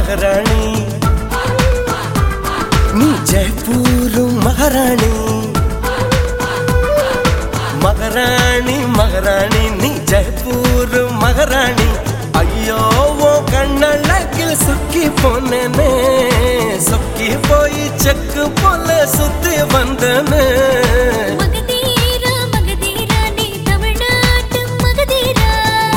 மகாராணி நீ ஜெய்ப்பூர் மகாராணி மகாராணி மகாராணி நீ ஜெய்ப்பூர் மகாராணி ஐயோ ஓ கண்ணழகில் சுக்கி போனேனே சுக்கி போய் செக்கு போல சுத்தி வந்தனே மகதீரா மகதீரா நீ தமிழ்நாட்டு மகதீரா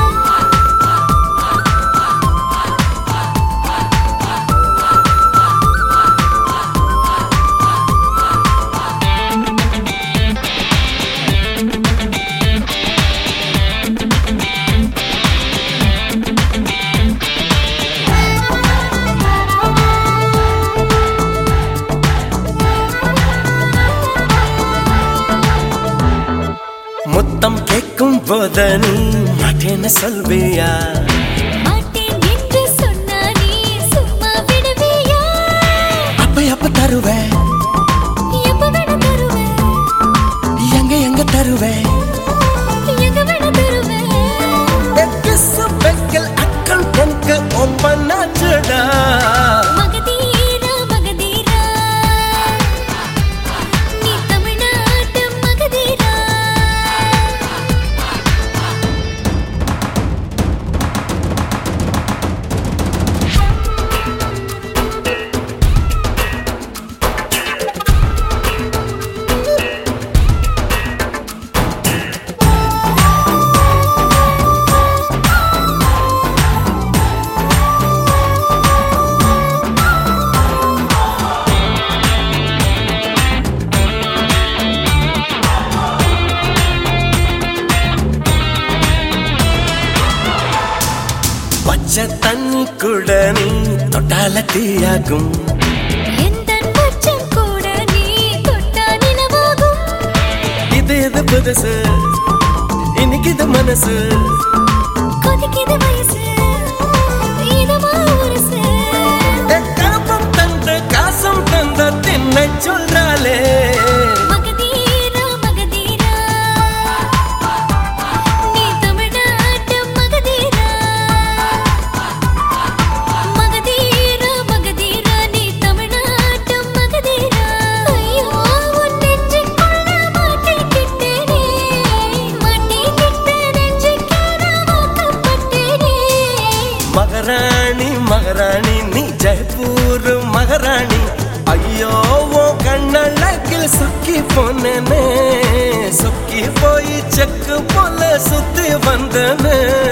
முத்தம் கேட்கும் போத நீ மாட்டேன்னு சொல்வியா மாட்டேன் என்று சொன்னா நீ சும்மா விடுவியா அப்ப அப்ப தருவேன் எப்ப வேணா தருவேன் எங்க எங்க தருவேன் எங்க வேணா தருவேன் கிசு பெக்கல் அக்கல் எனக்கு ஓப்பன் ஆச்சுடா மகதீரா மகதீரா நீ தமிழ்நாட்டு மகதீரா பச்சை தண்ணி கூட நீ தொட்டால தீயாகும் எந்தன் பச்சம் கூட நீ தொட்டா நிலவாகும் இது இது புதுசு இன்னைக்கு இது மனசு கொதிக்குது வயசு இதமா உரசு கலப்பம் தந்த காசம் தந்த தின்ன சொல்றாளே மகதீரா மகதீரா நீ தமிழ்நாட்டு மகதீரா மகதீரா மகதீரா நீ தமிழ்நாட்டு மகதீரா ஐயோ உன் நெஞ்சுக்குள்ள மாட்டிக்கிட்டேனே மாட்டிக்கிட்ட நெஞ்சுக்கேற வாக்கப்பட்டேனே மகாராணி மகாராணி நீ ஜெய்ப்பூர் மகாராணி ஐயோ ஓ கண்ணழகில் சுக்கி போனேனே சுக்கி போய் செக்கு போல சுத்தி வந்தனே